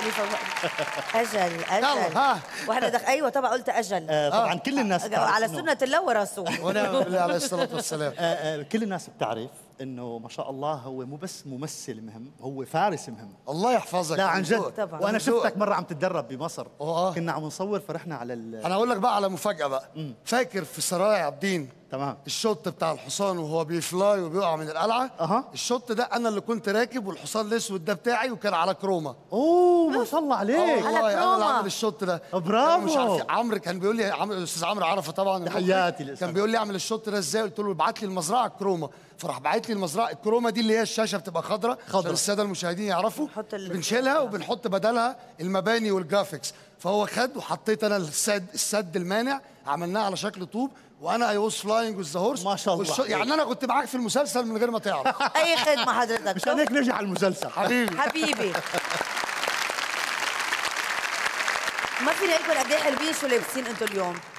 يفوق اجل يلا، اجل ها. واحنا دخ... ايوه طبعا قلت اجل آه، طبعا كل الناس بتعرف على إنه- سنه الله ورسوله ونعم بالله عليه الصلاه والسلام آه، آه، كل الناس بتعرف انه ما شاء الله هو مو بس ممثل مهم هو فارس مهم الله يحفظك لا عن جد طبعاً. وانا من ذوقك. شفتك مره عم تتدرب بمصر آه. كنا عم نصور فرحنا على ال... انا اقول لك بقى على مفاجاه بقى فاكر في سرايا عابدين تمام الشوط بتاع الحصان وهو بيفلاي وبيقع من القلعه أها. الشوط ده انا اللي كنت راكب والحصان الاسود ده بتاعي وكان على كروما اوه ما شاء الله اه عليك والله انا اللي كروما. عامل الشوط ده برافو. أنا مش عارف عمرو كان بيقول لي عمرو الاستاذ عمرو عرفه طبعا تحياتي للأستاذ. كان بيقول لي اعمل الشوط ده ازاي قلت له ابعت لي المزرعه الكروما فراح باعت لي المزرعه الكروما دي اللي هي الشاشه بتبقى خضراء خضرا. عشان الساده المشاهدين يعرفوا نحط ال- بنشيلها وبنحط بدلها المباني والجرافيكس فهو خد وحطيت انا السد السد المانع عملناه على شكل طوب وانا اي واز فلاينج وذ هورس ما شاء الله. يعني انا كنت معاك في المسلسل من غير ما تعرف اي خدمه حضرتك مشان هيك نرجع على المسلسل حبيبي حبيبي ما فينا نقول قد ايه حلوين شو لابسين انتم اليوم